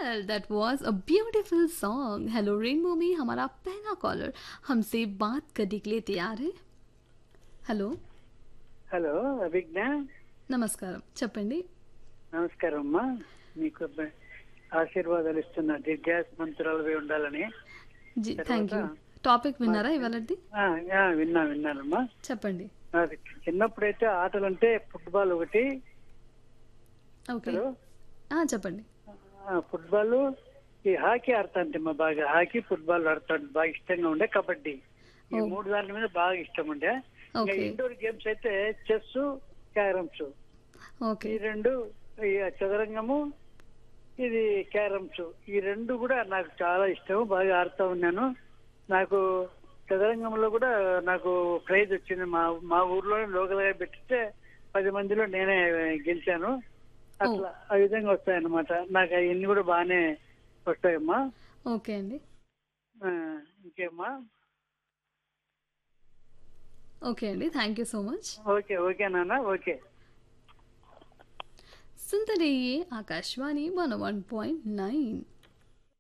Well that was a beautiful song hello rainbow में हमारा पहला कॉलर हमसे बात करने के लिए तैयार है హలో హలో అభిజ్ఞ నమస్కారం చెప్పండి నమస్కారం అమ్మా మీకు బ- ఆశీర్వాదాలు ఇస్తున్నా దిగ్గ్యాస్ మంత్రాలవి ఉండాలని జీ తర్వాత- థ్యాంక్ యూ టాపిక్ విన్నారా ఇవాళది ఆ, ఆ, విన్నా విన్నానమ్మా చెప్పండి నాకు చిన్నప్పుడైతే ఆటలంటే ఫుట్బాల్ ఒకటి ఓకే హలో ఆ, చెప్పండి ఆ, ఫుట్బాల్ ఈ హాకీ ఆడతాంటే మా బాగా హాకీ ఫుట్బాల్ ఆడతాను బాగా ఇష్టంగా ఉండే కబడ్డీ ఈ ఓ. మూడు దాని మీద బాగా ఇష్టం ఉండే ఇంకా ఓకే ఇండోర్ గేమ్స్ అయితే చెస్ క్యారమ్స్ ఓకే ఈ రెండు ఈ చదరంగము ఇది క్యారమ్స్ ఈ రెండు కూడా నాకు చాలా ఇష్టం బాగా ఆడుతూ ఉన్నాను నాకు చదరంగంలో కూడా నాకు ప్రైజ్ వచ్చింది మా మా ఊర్లోనే లోకల్ గా పెట్టితే పది మందిలో నేనే గెలిచాను అట్లా ఆ విధంగా వస్తాయన్నమాట నాకు అవన్నీ కూడా బాగానే వస్తాయమ్మా ఓకే అండి ఆ, ఇంకేమ్మా ఓకే అండి thank you so much okay okay నాన్న ఓకే सुनते रहिए Akashvani one one point nine